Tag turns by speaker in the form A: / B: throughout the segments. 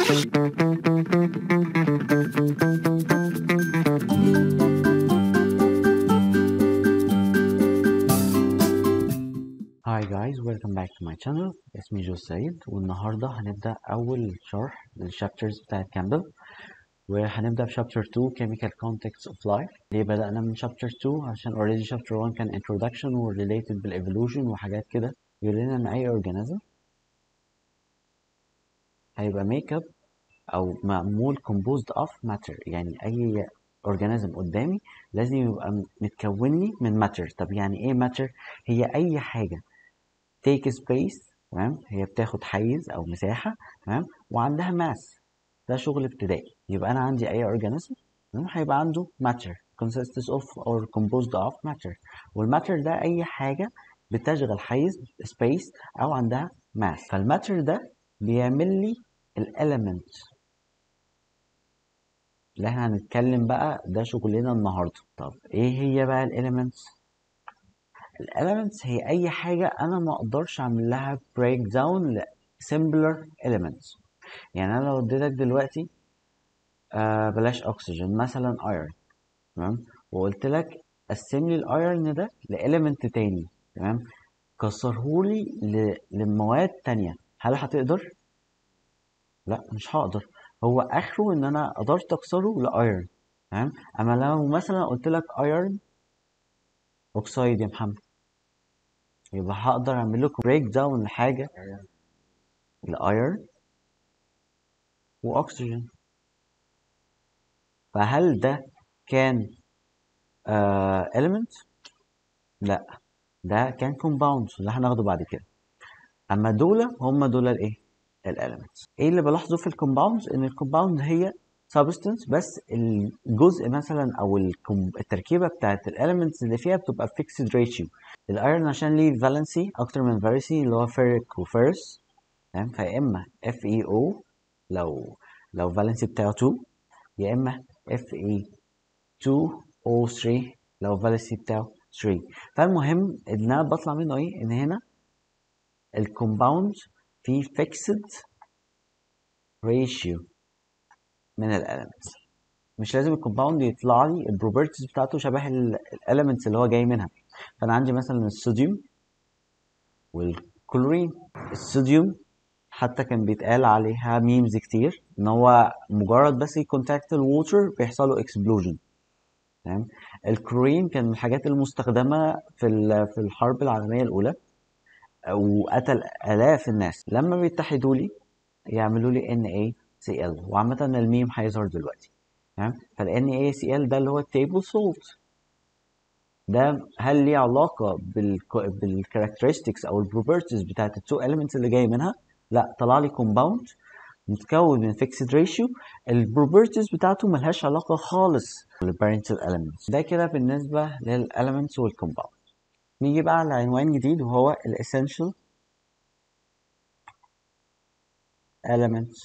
A: Hi guys welcome back to my channel اسمي جو سعيد والنهاردة هنبدأ أول شرح للشابترز بتاعت كامبل وهنبدأ في chapter 2 chemical context of life ليه بدأنا من chapter 2 عشان already chapter 1 كان introduction و related بالايفولوشن وحاجات كده بيقول لنا إن أي organism هيبقى ميك اب أو معمول composed of matter يعني أي organism قدامي لازم يبقى متكون لي من matter طب يعني إيه matter؟ هي أي حاجة take space تمام هي بتاخد حيز او مساحه تمام وعندها ماس ده شغل ابتدائي يبقى انا عندي اي organism تمام هيبقى عنده matter consists of or composed of matter والماتر ده اي حاجه بتشغل حيز space او عندها ماس فالماتر ده بيعمل لي الاليمنت اللي احنا هنتكلم بقى ده شغلنا النهارده طب ايه هي بقى الاليمنتس الاليمنتس هي اي حاجه انا ما اقدرش اعمل لها بريك داون ل similar elements يعني انا لو اديتك دلوقتي آه بلاش اكسجين مثلا ايرون تمام وقلت لك قسم لي الايرون ده لاليمنت تاني تمام كسرهولي ل... لمواد تانية هل هتقدر لا مش هقدر هو اخره ان انا قدرت اكسره لايرون تمام اما لو مثلا قلت لك ايرون اوكسايد يا محمد يبقى هقدر اعمل لكم بريك داون لحاجه لايرن واكسجين فهل ده كان آه element لا ده كان compound اللي هناخده بعد كده اما دول هم دول الايه الاليمنتس ايه اللي بلاحظه في الكومباوندز ان الكومباوند هي substance بس الجزء مثلا او التركيبه بتاعت الاليمنتس اللي فيها بتبقى فيكسد ريشيو الايرون عشان ليه فالنسي اكتر من فالنسي اللي هو فيريك وفيرس تمام فيا اما اف اي او لو لو فالنسي بتاعه 2 يا اما اف اي 2 او 3 لو فالنسي بتاعه 3 فالمهم ان انا بطلع منه ايه ان هنا الكومباوند فيه فيكسد ريشيو من الاليمنتس مش لازم الكومباوند يطلع لي البروبرتيز بتاعته شبه الاليمنتس اللي هو جاي منها فانا عندي مثلا الصوديوم والكلورين الصوديوم حتى كان بيتقال عليها ميمز كتير ان هو مجرد بس يكونتاكت الووتر بيحصل له اكسبلوجن تمام الكلورين كان من الحاجات المستخدمه في في الحرب العالميه الاولى وقتل الاف الناس لما بيتحدوا لي يعملوا لي ان اي سي ال وعامة الميم هيظهر دلوقتي تمام فال اي سي ال ده اللي هو التيبل سولت ده هل ليه علاقة بالكاركترستكس او البروبرتيز بتاعت التو elements اللي جاي منها لا طلع لي كومباوند متكون من فيكسد ريشيو البروبرتيز بتاعته ملهاش علاقة خالص بالبارنتال elements ده كده بالنسبة للاليمنتس والكومباوند نيجي بقى على عنوان جديد وهو الاسينشال elements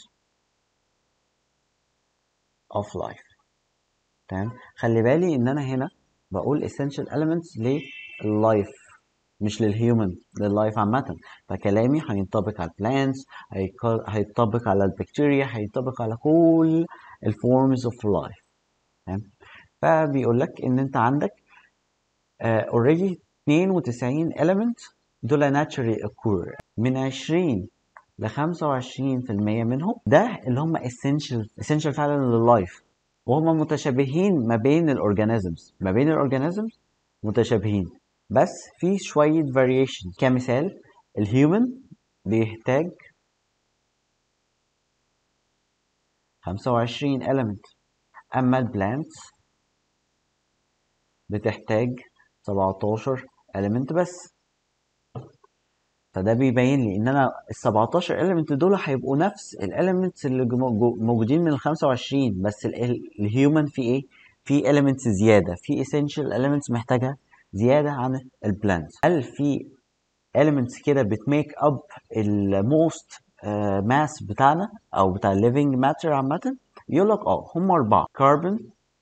A: of life تمام خلي بالي ان انا هنا بقول essential elements لللايف مش للهيومن لللايف عامة فكلامي هينطبق على البلانتس هينطبق على البكتيريا هينطبق على كل الفورمز اوف لايف تمام فبيقول لك ان انت عندك اوريدي uh, 92 element دول naturally occur من 20 ل 25% منهم ده اللي هم essential essential فعلا لللايف وهم متشابهين ما بين الاورجانيزمز ما بين الاورجانيزمز متشابهين بس في شويه variation كمثال الهيومن بيحتاج 25 element اما البلانتس بتحتاج 17 element بس فده بيبين لي ان انا ال 17 element دول هيبقوا نفس الاليمنتس اللي موجودين من ال 25 بس الهيومن في ايه؟ في elements زياده في essential elements محتاجها زياده عن البلانت هل في elements كده بتميك اب الموست ماس بتاعنا او بتاع الليفنج ماتر عامه يقول لك اه هم اربعه كربون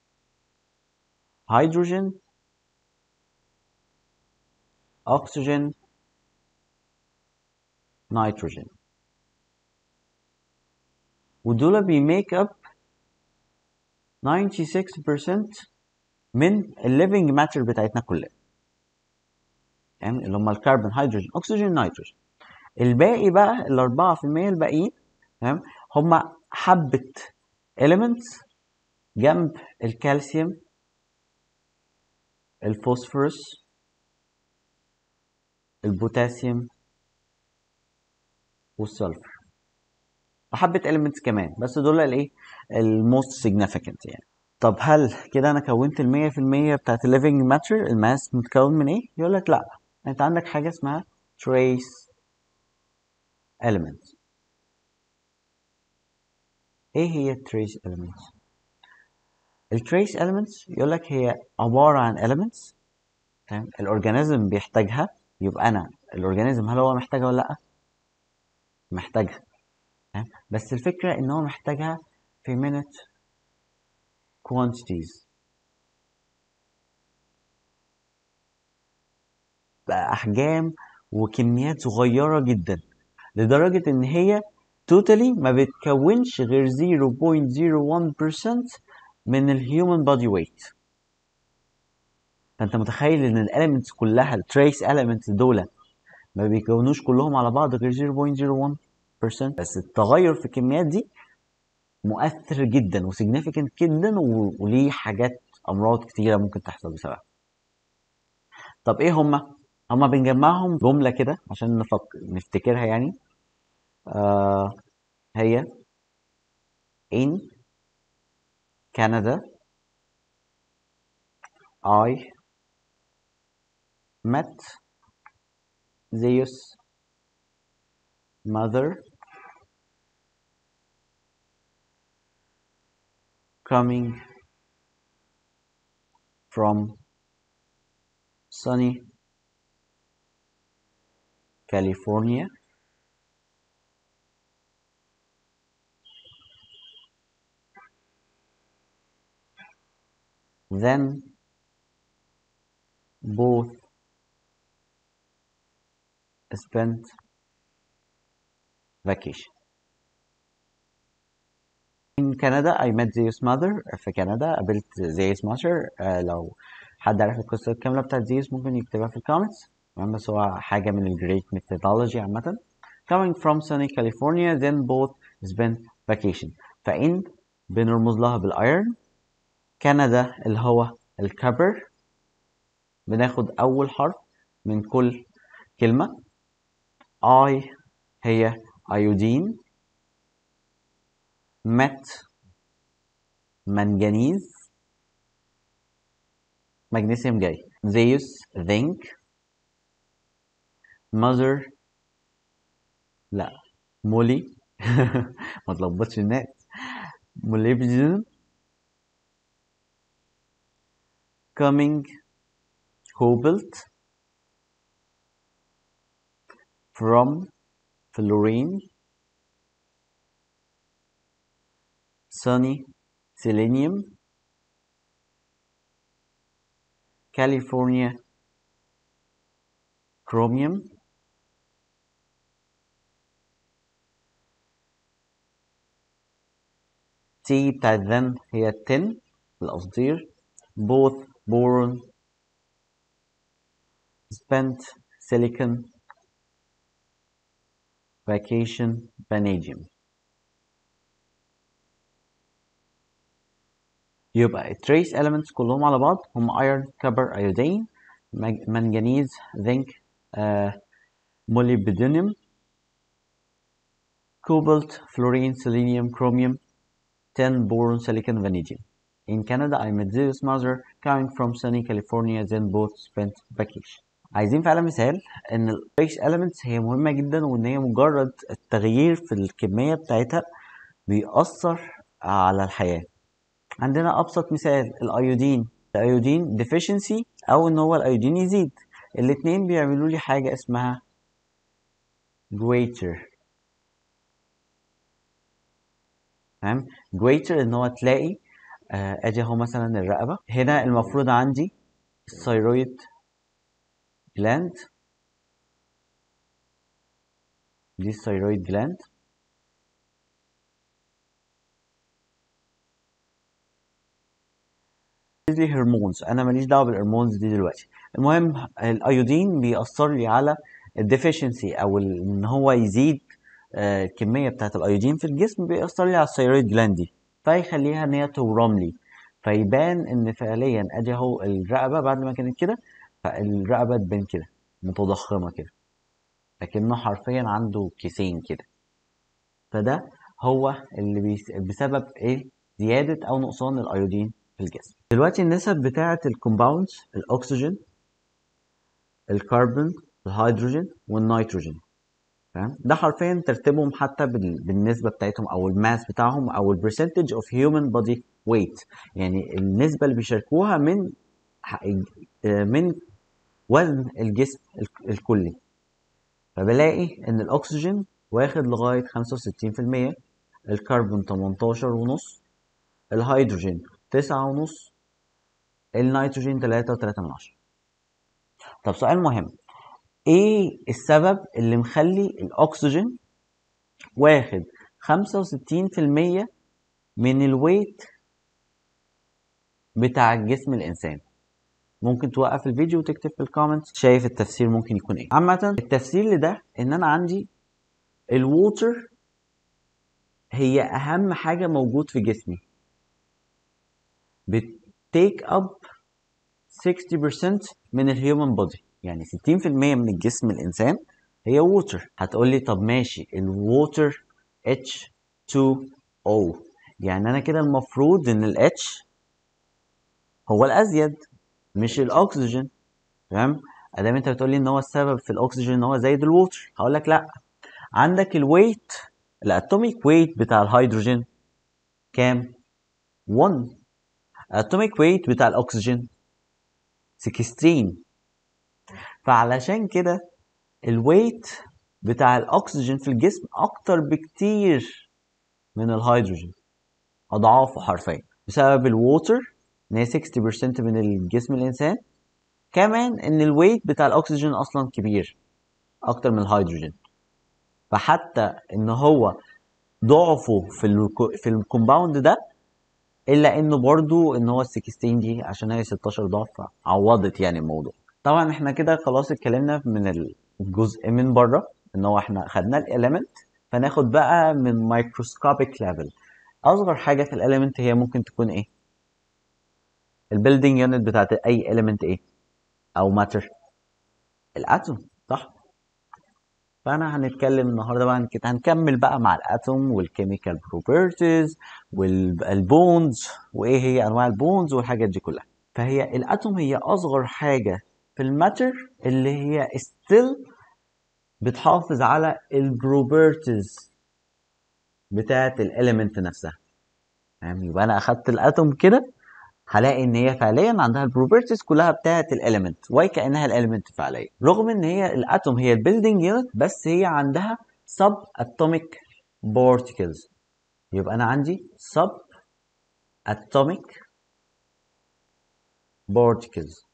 A: هيدروجين oxygen nitrogen ودول بيميك اب 96% من الليفنج ماتر بتاعتنا كلها تمام اللي هم الكربون هيدروجين اكسجين نيتروجين الباقي بقى ال 4% الباقيين تمام هم حبة elements جنب الكالسيوم الفوسفورس البوتاسيوم والسلفر وحبة elements كمان بس دول الايه الموست significant يعني طب هل كده انا كونت المية في المية بتاعت الليفينج ماتر الماس متكون من ايه يقول لك لا انت عندك حاجة اسمها trace elements ايه هي trace elements التريس elements يقول لك هي عبارة عن elements تمام الاورجانيزم بيحتاجها يبقى انا الاورجانيزم هل هو محتاجها ولا لا محتاجها تمام بس الفكرة ان هو محتاجها في minute quantities بأحجام وكميات صغيرة جدا لدرجة إن هي توتالي ما بتكونش غير 0.01% من الهيومن بودي ويت فأنت متخيل إن الاليمنتس كلها التريس elements دول ما بيكونوش كلهم على بعض غير 0.01% بس التغير في الكميات دي مؤثر جدا وسيجنيفيكانت جدا وليه حاجات امراض كتيره ممكن تحصل بسببها طب ايه هما هما بنجمعهم جمله كده عشان نفك... نفتكرها يعني آه هي in Canada I met Zeus mother coming from sunny California then both spent vacation in Canada I met Zeus mother في كندا قابلت زيوس ماتر آه لو حد عرف القصة الكاملة بتاعت زيوس ممكن يكتبها في الكومنتس تمام بس هو حاجة من الجريت ميثودولوجي عامة coming from sunny California then both spent vacation فإن بنرمز لها بالايرن كندا اللي هو الكبر بناخد أول حرف من كل كلمة I هي أيودين مت منجنيز مغنيسيوم جاي زيوس zinc ماذر لا مولي ما تلخبطش الناس molybdenum coming cobalt from fluorine sunny selenium California chromium T بتاعت then هي 10 الأساطير both boron spent silicon vacation vanadium يبقى التريس elements كلهم على بعض هم iron copper iodine manganese zinc uh, molybdenum cobalt fluorine selenium chromium tin boron silicon vanadium in Canada I met Zeus mother coming from sunny California then both spent vacation عايزين فعلا مثال ان البيس elements هي مهمة جدا وان هي مجرد التغيير في الكمية بتاعتها بيأثر على الحياة عندنا ابسط مثال الايودين الايودين deficiency او ان هو الايودين يزيد الاتنين بيعملوا لي حاجة اسمها greater تمام greater ان هو تلاقي آه ادي اهو مثلا الرقبة هنا المفروض عندي الثيرويد جلاند دي الثيرويد جلاند لي هرمونز انا ماليش دعوه بالهرمونز دي دلوقتي المهم الايودين بيأثر لي على الديفيشنسي او ال- ان هو يزيد آه، الكميه بتاعت الايودين في الجسم بيأثر لي على الثيرويد جلاند دي فيخليها ان هي تورم لي فيبان ان فعليا ادي اهو الرقبه بعد ما كانت كده فالرقبه تبان كده متضخمه كده لكنه حرفيا عنده كيسين كده فده هو اللي بيس... بسبب ايه زياده او نقصان الايودين في الجسم دلوقتي النسب بتاعه الكومباوندز الاكسجين الكربون الهيدروجين والنيتروجين تمام ده حرفيا ترتيبهم حتى بال... بالنسبه بتاعتهم او الماس بتاعهم او البرسنتج اوف هيومن بودي ويت يعني النسبه اللي بيشاركوها من ح- آه، من وزن الجسم الك- الكلي فبلاقي ان الاكسجين واخد لغايه 65% الكربون 18 ونص الهيدروجين 9 ونص النيتروجين 3 و3 من عشرة طب سؤال مهم ايه السبب اللي مخلي الاكسجين واخد 65% من الويت بتاع جسم الانسان ممكن توقف الفيديو وتكتب في الكومنتس شايف التفسير ممكن يكون ايه عامة التفسير لده ان انا عندي الووتر هي اهم حاجة موجود في جسمي بتيك اب 60% من الهيومن بودي يعني 60% من الجسم الانسان هي ووتر هتقول لي طب ماشي الووتر H2O يعني انا كده المفروض ان ال H هو الازيد مش الاكسجين تمام ادام انت بتقول لي ان هو السبب في الاكسجين ان هو زايد الووتر هقول لك لا عندك الويت الاتوميك ويت بتاع الهيدروجين كام 1 الاتوميك ويت بتاع الاكسجين 16 فعلشان كده الويت بتاع الاكسجين في الجسم اكتر بكتير من الهيدروجين اضعافه حرفيا بسبب الووتر ان هي 60% من الجسم الانسان كمان ان الويت بتاع الاكسجين اصلا كبير اكتر من الهيدروجين فحتى ان هو ضعفه في الكو- في الكومباوند ده الا انه برضو ان هو ال 16 دي عشان هي 16 ضعف عوضت يعني الموضوع طبعا احنا كده خلاص اتكلمنا من الجزء من بره ان هو احنا خدنا الاليمنت فناخد بقى من مايكروسكوبيك ليفل اصغر حاجه في الاليمنت هي ممكن تكون ايه البيلدينج يونت بتاعت اي اليمنت ايه او ماتر الاتوم صح فانا هنتكلم النهارده بقى عن كده هنكمل بقى مع الاتوم والكيميكال بروبرتيز والبونز وايه هي انواع البونز والحاجات دي كلها فهي الاتوم هي اصغر حاجه في الماتر اللي هي ستيل بتحافظ على البروبرتيز بتاعت الاليمنت نفسها فاهم يبقى انا اخدت الاتوم كده هلاقي ان هي فعليا عندها البروبرتيز كلها بتاعه الاليمنت وهي كانها الاليمنت فعليا رغم ان هي الاتوم هي البيلدينج يونت بس هي عندها سب اتوميك بارتكلز يبقى انا عندي سب اتوميك بارتكلز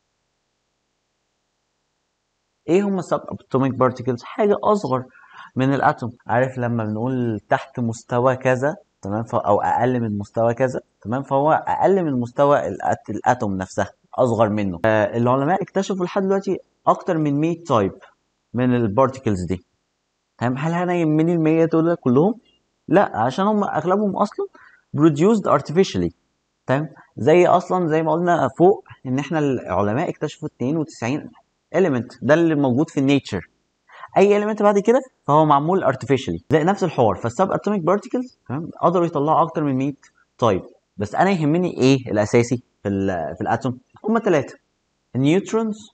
A: ايه هم السب اتوميك بارتكلز حاجه اصغر من الاتوم عارف لما بنقول تحت مستوى كذا تمام ف... او اقل من مستوى كذا تمام فهو اقل من مستوى الأت... الاتوم نفسها اصغر منه آه العلماء اكتشفوا لحد دلوقتي اكتر من 100 تايب من البارتكلز دي تمام هل انا يهمني ال 100 دول كلهم لا عشان هم اغلبهم اصلا produced artificially تمام زي اصلا زي ما قلنا فوق ان احنا العلماء اكتشفوا 92 element ده اللي موجود في النيتشر اي element بعد كده فهو معمول artificially زي نفس الحوار فالسب اتوميك بارتكلز تمام قدروا يطلعوا اكتر من 100 تايب بس انا يهمني ايه الاساسي في ال في الاتوم هم ثلاثه النيوترونز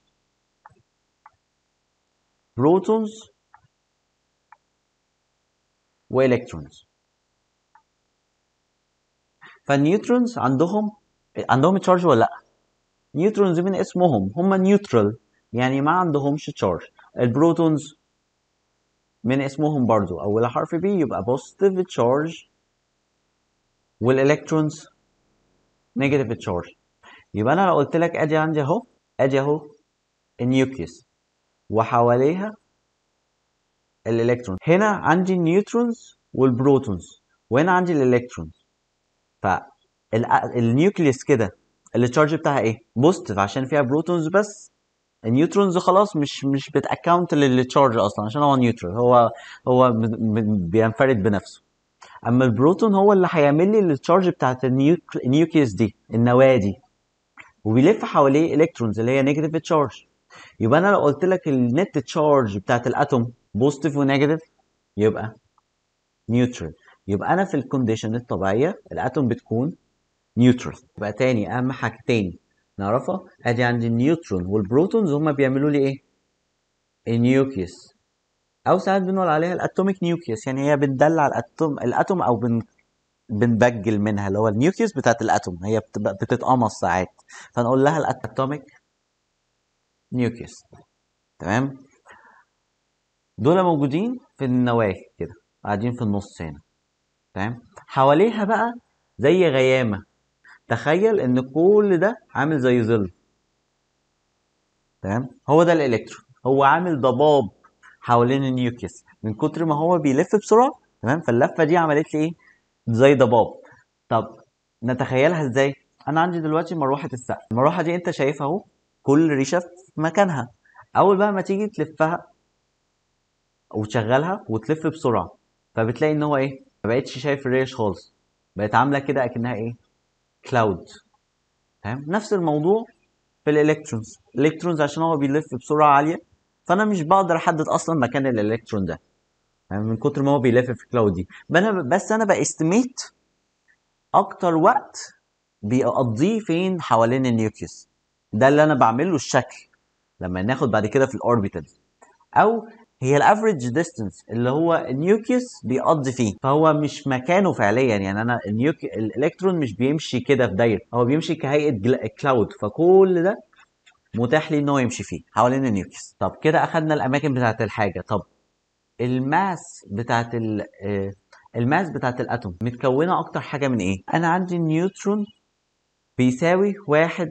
A: بروتونز والكترونز فالنيوترونز عندهم عندهم تشارج ولا لا نيوترونز من اسمهم هم نيوترال يعني ما عندهمش تشارج البروتونز من اسمهم برضو اول حرف بي يبقى بوزيتيف تشارج والالكترونز نيجاتيف تشارج يبقى انا لو قلت لك ادي عندي اهو ادي اهو النيوكليوس وحواليها الالكترون هنا عندي النيوترونز والبروتونز وهنا عندي الالكترونز فالنيوكليوس كده التشارج بتاعها ايه بوزيتيف عشان فيها بروتونز بس النيوترونز خلاص مش مش بتاكونت للتشارج اصلا عشان هو نيوترال هو هو ب- ب- بينفرد بنفسه اما البروتون هو اللي هيعمل لي التشارج بتاعت النيوك- النيوكليوس دي النواه دي وبيلف حواليه الكترونز اللي هي نيجاتيف تشارج يبقى انا لو قلت لك النت تشارج بتاعت الاتوم بوزيتيف ونيجاتيف يبقى نيوترال يبقى انا في الكونديشن الطبيعيه الاتوم بتكون نيوترال يبقى تاني اهم حاجتين نعرفها ادي عندي النيوترون والبروتونز هما بيعملوا لي ايه النيوكليوس او ساعات بنقول عليها الاتوميك نيوكليوس يعني هي بتدلع الاتوم الاتوم او بن بنبجل منها اللي هو النيوكليوس بتاعت الاتوم هي بتبقى بتتقمص ساعات فنقول لها الاتوميك نيوكليوس تمام دول موجودين في النواه كده قاعدين في النص هنا تمام حواليها بقى زي غيامه تخيل ان كل ده عامل زي ظل تمام هو ده الالكترون هو عامل ضباب حوالين النيوكليوس من كتر ما هو بيلف بسرعه تمام فاللفه دي عملت لي ايه زي ضباب طب نتخيلها ازاي انا عندي دلوقتي مروحه السقف المروحه دي انت شايفها اهو كل ريشه في مكانها اول بقى ما تيجي تلفها وتشغلها وتلف بسرعه فبتلاقي ان هو ايه ما بقتش شايف الريش خالص بقت عامله كده اكنها ايه كلاود تمام نفس الموضوع في الالكترونز الالكترونز عشان هو بيلف بسرعه عاليه فانا مش بقدر احدد اصلا مكان الالكترون ده يعني من كتر ما هو بيلف في الكلاود دي انا بس انا باستيميت اكتر وقت بيقضيه فين حوالين النيوكليوس ده اللي انا بعمل له الشكل لما ناخد بعد كده في الاوربيتال او هي الافريج ديستانس اللي هو النيوكليوس بيقضي فيه فهو مش مكانه فعليا يعني انا النيوك الالكترون مش بيمشي كده في دايره هو بيمشي كهيئه كلاود فكل ده متاح لي ان هو يمشي فيه حوالين النيوكليوس طب كده اخدنا الاماكن بتاعت الحاجه طب الماس بتاعت ال آه، الماس بتاعت الاتوم متكونه اكتر حاجه من ايه انا عندي النيوترون بيساوي واحد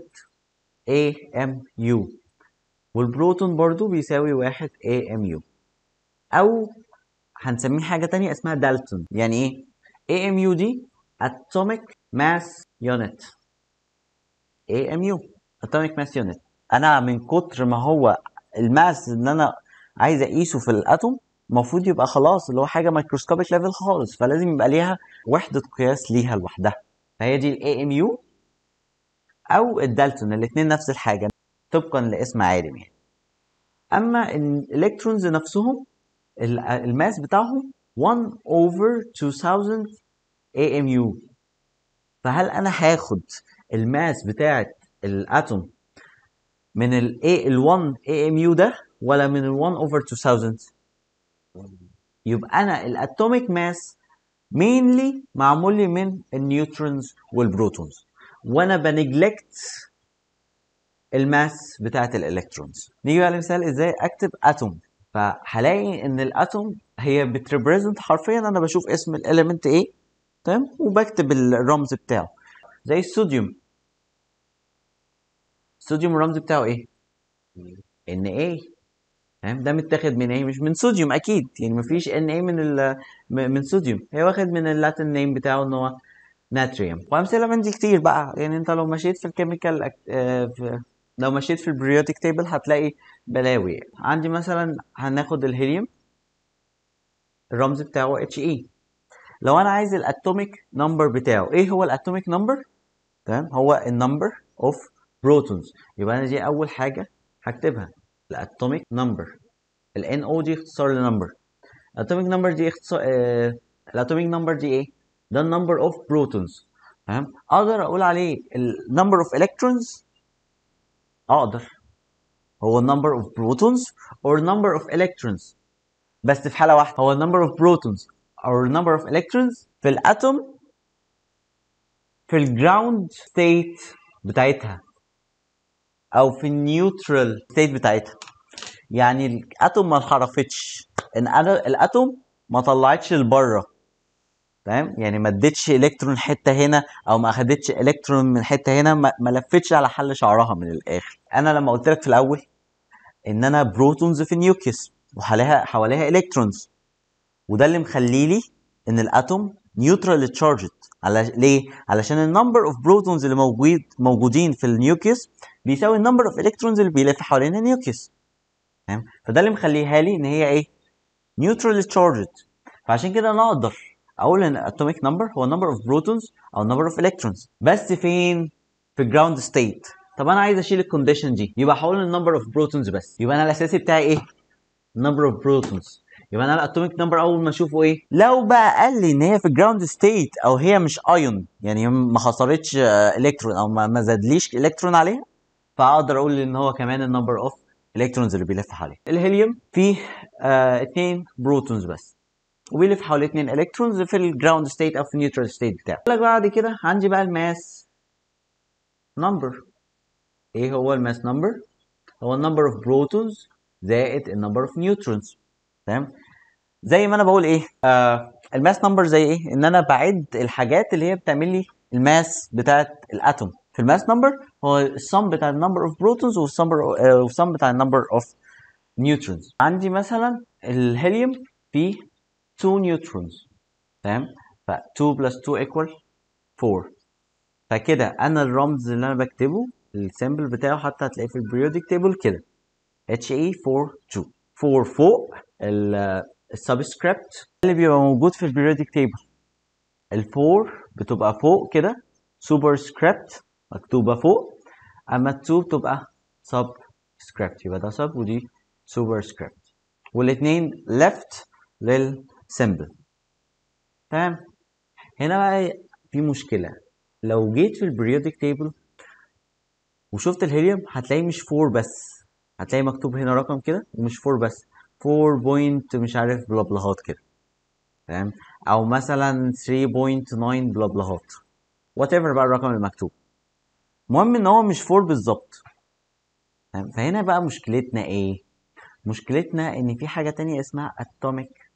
A: AMU والبروتون برضو بيساوي واحد AMU او هنسميه حاجه تانية اسمها دالتون يعني ايه AMU دي Atomic Mass Unit AMU Atomic Mass Unit انا من كتر ما هو الماس ان انا عايز اقيسه في الاتوم المفروض يبقى خلاص اللي هو حاجه مايكروسكوبيك ليفل خالص فلازم يبقى ليها وحده قياس ليها لوحدها فهي دي الاي ام يو او الدالتون الاثنين نفس الحاجه طبقا لاسم عالم يعني اما الالكترونز نفسهم ال- الماس بتاعهم 1 over 2000 AMU فهل انا هاخد الماس بتاعت الاتوم من ال A ال 1 AMU ده ولا من ال 1 over 2000 يبقى انا الاتوميك ماس mainly معمول لي من النيوترونز والبروتونز وانا بنجلكت الماس بتاعت الالكترونز نيجي بقى لمثال ازاي اكتب اتوم فهلاقي ان الاتوم هي بتريبريزنت حرفيا انا بشوف اسم الاليمنت ايه تمام وبكتب الرمز بتاعه زي الصوديوم الصوديوم الرمز بتاعه ايه ان ايه تمام ده متاخد من ايه مش من صوديوم اكيد يعني مفيش ان ايه من ال م- من صوديوم هي واخد من اللاتين نيم بتاعه ان هو ناتريوم وامثله من دي كتير بقى يعني انت لو مشيت في الكيميكال في لو مشيت في البريودك تيبل هتلاقي بلاوي عندي مثلا هناخد الهيليوم الرمز بتاعه اتش اي لو انا عايز الاتوميك نمبر بتاعه ايه هو الاتوميك نمبر تمام هو النمبر اوف بروتونز يبقى انا دي اول حاجه هكتبها الاتوميك نمبر ال NO دي اختصار لنمبر الاتوميك نمبر دي اختصار آه... الاتوميك نمبر دي ايه ده النمبر اوف بروتونز تمام اقدر اقول عليه النمبر اوف الكترونز اقدر هو النمبر اوف بروتونز or number of electrons بس في حاله واحده هو النمبر اوف بروتونز or number of electrons في الاتوم في الجراوند ستيت بتاعتها او في النيوترال ستيت بتاعتها يعني الاتوم ما انحرفتش ان أنا الاتوم ما طلعتش لبره تمام يعني ما ادتش الكترون حته هنا او ما اخدتش الكترون من حته هنا ما, ما لفتش على حل شعرها من الاخر انا لما قلت لك في الاول ان انا بروتونز في النيوكليس وحواليها حواليها الكترونز وده اللي مخلي لي ان الاتوم نيوترال تشارجد على ليه علشان النمبر اوف بروتونز اللي موجود موجودين في النيوكليوس بيساوي النمبر اوف الكترونز اللي بيلف حوالين النيوكليوس تمام فده اللي مخليها لي ان هي ايه نيوترال تشارجد فعشان كده انا اقدر اقول ان الاتوميك نمبر هو نمبر اوف بروتونز او نمبر اوف الكترونز بس فين في الجراوند ستيت طب انا عايز اشيل الكونديشن دي يبقى هقول النمبر اوف بروتونز بس يبقى انا الاساسي بتاعي ايه نمبر اوف بروتونز يبقى انا الاتوميك نمبر اول ما اشوفه ايه لو بقى قال لي ان هي في الجراوند ستيت او هي مش ايون يعني ما خسرتش الكترون او ما زادليش الكترون عليها فاقدر اقول ان هو كمان النمبر اوف الكترونز اللي بيلف حواليه الهيليوم فيه آه اتنين بروتونز بس وبيلف حواليه اتنين الكترونز في الجراوند ستيت او في النيوترال ستيت بتاعه لك بعد كده عندي بقى الماس نمبر ايه هو الماس نمبر هو النمبر اوف بروتونز زائد النمبر اوف نيوترونز تمام زي ما انا بقول ايه آه الماس نمبر زي ايه ان انا بعد الحاجات اللي هي بتعمل لي الماس بتاعت الاتوم في الماس نمبر هو السم بتاع النمبر اوف بروتونز والسم والسم بتاع النمبر اوف نيوترونز عندي مثلا الهيليوم فيه 2 نيوترونز تمام ف 2 بلس 2 equal 4 فكده انا الرمز اللي انا بكتبه السيمبل بتاعه حتى هتلاقيه في البريودك تيبل كده HE42 4 فوق السبسكريبت اللي بيبقى موجود في البريودك تيبل ال4 بتبقى فوق كده سوبر سكريبت مكتوبه فوق اما ال2 بتبقى سب سكريبت يبقى ده سب ودي سوبر سكريبت والاثنين ليفت للسيمبل تمام هنا بقى في مشكله لو جيت في البريودك تيبل وشفت الهيليوم هتلاقيه مش 4 بس هتلاقي مكتوب هنا رقم كده ومش 4 بس 4 بوينت مش عارف بلابلاهات كده تمام او مثلا 3.9 بلابلاهات وات ايفر بقى الرقم المكتوب المهم ان هو مش 4 بالظبط تمام فهنا بقى مشكلتنا ايه مشكلتنا ان في حاجه تانية اسمها atomic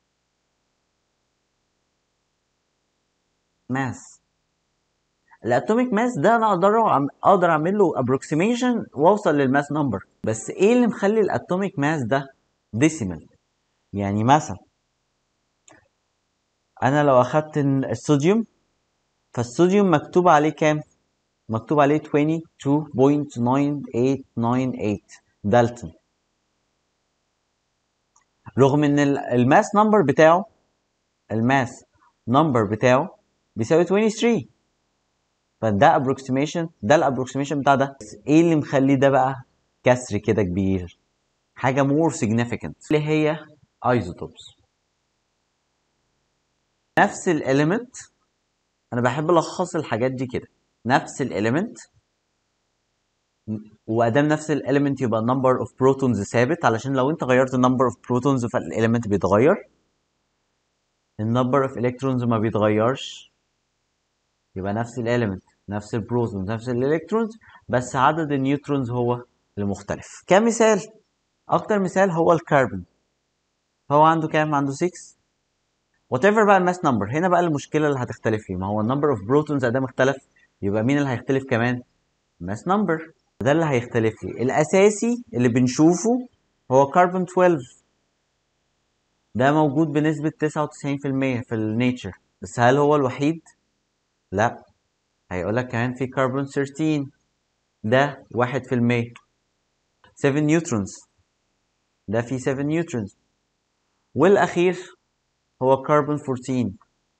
A: mass الاتوميك ماس ده انا اقدر اقدر اعمل له ابروكسيميشن واوصل للماس نمبر بس ايه اللي مخلي الاتوميك ماس ده ديسيمال يعني مثلا انا لو اخدت الصوديوم فالصوديوم مكتوب عليه كام مكتوب عليه 22.9898 دالتون رغم ان الماس نمبر بتاعه الماس نمبر بتاعه بيساوي 23 فده ابروكسيميشن ده الابروكسيميشن بتاع ده بس ايه اللي مخليه ده بقى كسر كده كبير حاجه مور significant اللي هي ايزوتوبس نفس الاليمنت انا بحب الخص الحاجات دي كده نفس الاليمنت وادام نفس الاليمنت يبقى النمبر اوف بروتونز ثابت علشان لو انت غيرت النمبر اوف بروتونز فالاليمنت بيتغير النمبر اوف الكترونز ما بيتغيرش يبقى نفس الاليمنت نفس البروتونز نفس الالكترونز بس عدد النيوترونز هو المختلف كمثال اكتر مثال هو الكربون هو عنده كام عنده 6 وات ايفر بقى الماس نمبر هنا بقى المشكله اللي هتختلف فيه ما هو النمبر اوف بروتونز ادام اختلف يبقى مين اللي هيختلف كمان ماس نمبر ده اللي هيختلف لي الاساسي اللي بنشوفه هو كربون 12 ده موجود بنسبة 99% في النيتشر بس هل هو الوحيد؟ لا هيقولك كمان في كربون 13 ده 1% 7 نيوترونز ده فيه 7 نيوترونز والأخير هو كربون 14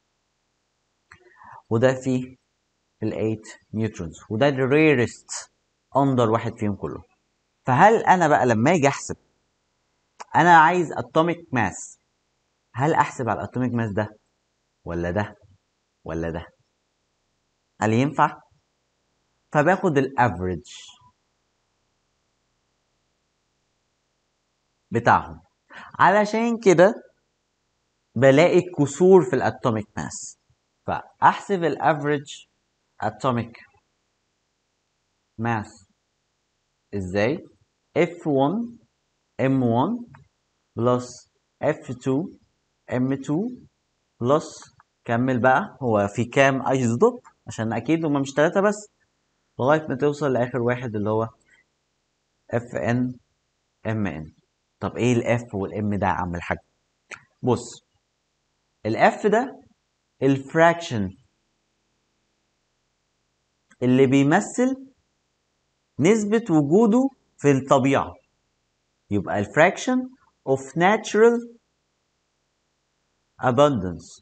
A: وده فيه ال 8 نيوترونز وده الريرست اندر واحد فيهم كله فهل انا بقى لما اجي احسب انا عايز اتوميك ماس هل احسب على الاتوميك ماس ده ولا ده ولا ده هل ينفع فباخد الافريج بتاعهم علشان كده بلاقي كسور في الاتوميك ماس فاحسب الافريج اتوميك ماس ازاي F1 M1 بلس F2 M2 بلس كمل بقى هو في كام ايزوتوب عشان اكيد هما مش تلاتة بس لغاية ما توصل لاخر واحد اللي هو FN MN طب ايه الاف والام ده يا عم الحاج بص الاف ده الفراكشن اللي بيمثل نسبة وجوده في الطبيعة يبقى الفراكشن of natural abundance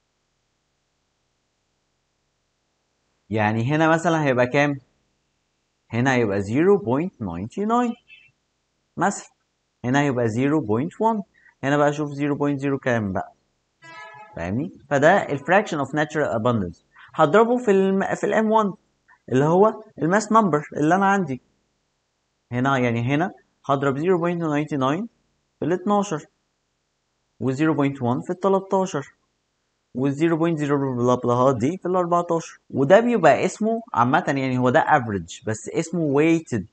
A: يعني هنا مثلا هيبقى كام؟ هنا هيبقى 0.99 مثلا هنا هيبقى 0.1 هنا بقى شوف 0.0 كام بقى فاهمني؟ فده الفراكشن اوف natural abundance هضربه في الم... في الام 1 اللي هو الماس نمبر اللي انا عندي هنا يعني هنا هضرب 0.99 في ال 12 و 0.1 في ال 13 وال 0.0 بلا بلا دي في ال 14 وده بيبقى اسمه عامة يعني هو ده افريج بس اسمه weighted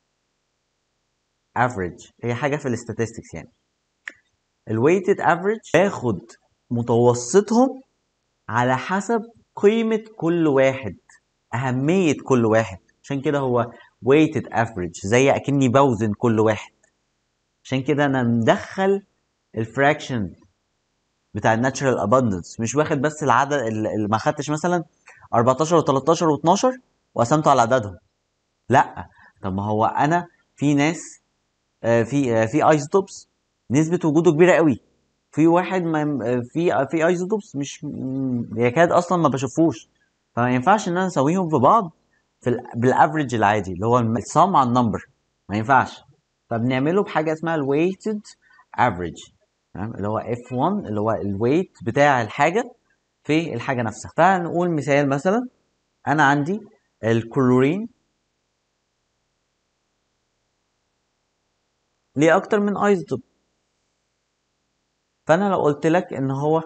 A: average هي حاجة في الاستاتستكس يعني الويتد افريج باخد متوسطهم على حسب قيمة كل واحد أهمية كل واحد عشان كده هو weighted average زي أكني بوزن كل واحد عشان كده أنا مدخل الفراكشن بتاع الناتشرال اباندنس مش واخد بس العدد اللي ما خدتش مثلا 14 و13 و12 وقسمته على عددهم لا طب ما هو انا في ناس آه، في آه، في ايزوتوبس نسبه وجوده كبيره قوي في واحد ما آه، في في ايزوتوبس مش م- يكاد اصلا ما بشوفوش فما ينفعش ان انا اسويهم في بعض في ال- بالافريج العادي اللي هو السم على النمبر ما ينفعش فبنعمله بحاجه اسمها الويتد افريج تمام اللي هو F1 اللي هو الويت بتاع الحاجة في الحاجة نفسها فنقول مثال مثلا أنا عندي الكلورين ليه أكتر من ايزوتوب فأنا لو قلت لك إن هو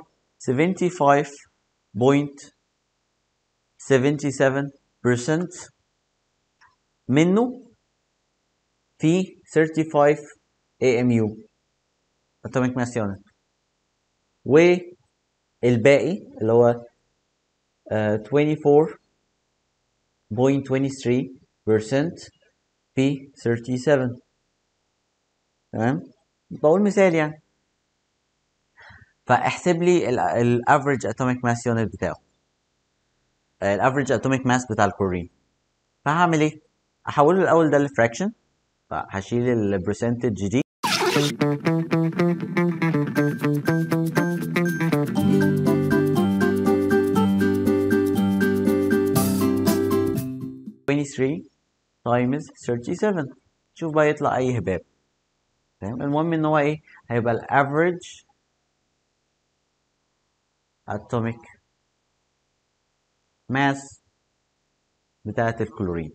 A: 75.77% منه في 35 AMU atomic mass unit والباقي اللي هو آه، 24.23% في 37 تمام بقول مثال يعني فاحسب لي الافريج اتوميك ماس يونت بتاعه الافريج اتوميك ماس بتاع الكلورين فهعمل ايه احوله الاول ده لفراكشن فهشيل البرسنتج دي twenty-three times thirty-seven شوف بقى يطلع اي هباب تمام المهم ان هو ايه هيبقى الافريج atomic mass بتاعة الكلورين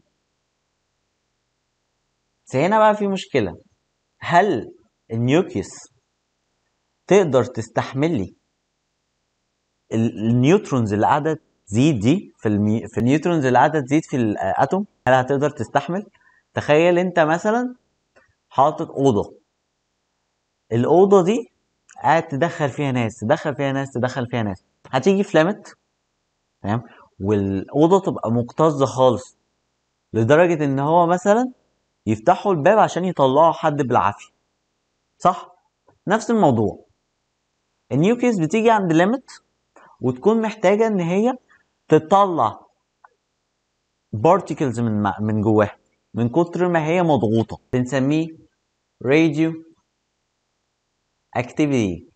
A: بس هنا بقى في مشكلة هل النيوكليوس تقدر تستحمل لي ال- النيوترونز اللي قاعدة تزيد دي في المي... في النيوترونز اللي قاعدة تزيد في الاتوم هل هتقدر تستحمل تخيل انت مثلا حاطط اوضة الاوضة دي قاعد تدخل فيها ناس تدخل فيها ناس تدخل فيها ناس هتيجي فلامت تمام والاوضه تبقى مكتظه خالص لدرجه ان هو مثلا يفتحوا الباب عشان يطلعوا حد بالعافيه صح نفس الموضوع النيوكليس بتيجي عند ليميت وتكون محتاجه ان هي تطلع بارتيكلز من مع- من جواها من كتر ما هي مضغوطه بنسميه راديو اكتيفيتي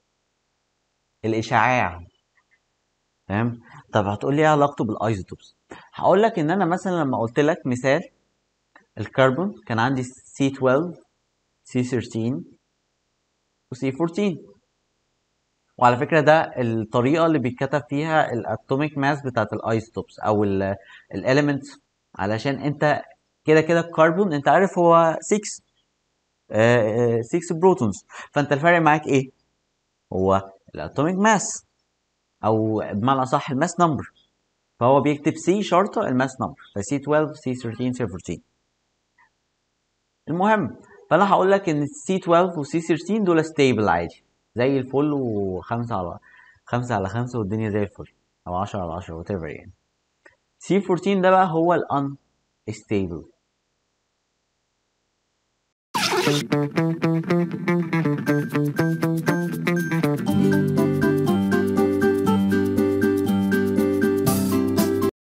A: الاشعاع تمام طب هتقول لي ايه علاقته بالايزوتوبس هقول لك ان انا مثلا لما قلت لك مثال الكربون كان عندي C12 C13 وسي 14 وعلى فكره ده الطريقه اللي بيتكتب فيها الاتوميك ماس بتاعت الايزوتوبس او الاليمنت علشان انت كده كده الكربون انت عارف هو 6 آه، آه، 6 بروتونز فانت الفرق معاك ايه هو الاتوميك ماس او بمعنى اصح الماس نمبر فهو بيكتب سي شرطه الماس نمبر فسي 12 سي 13 سي 14 المهم فانا هقول لك ان سي 12 وسي 13 دول ستيبل عادي زي الفل وخمسة على خمسة على خمسة والدنيا زي الفل او 10 على 10 وات يعني سي 14 ده بقى هو الان ستيبل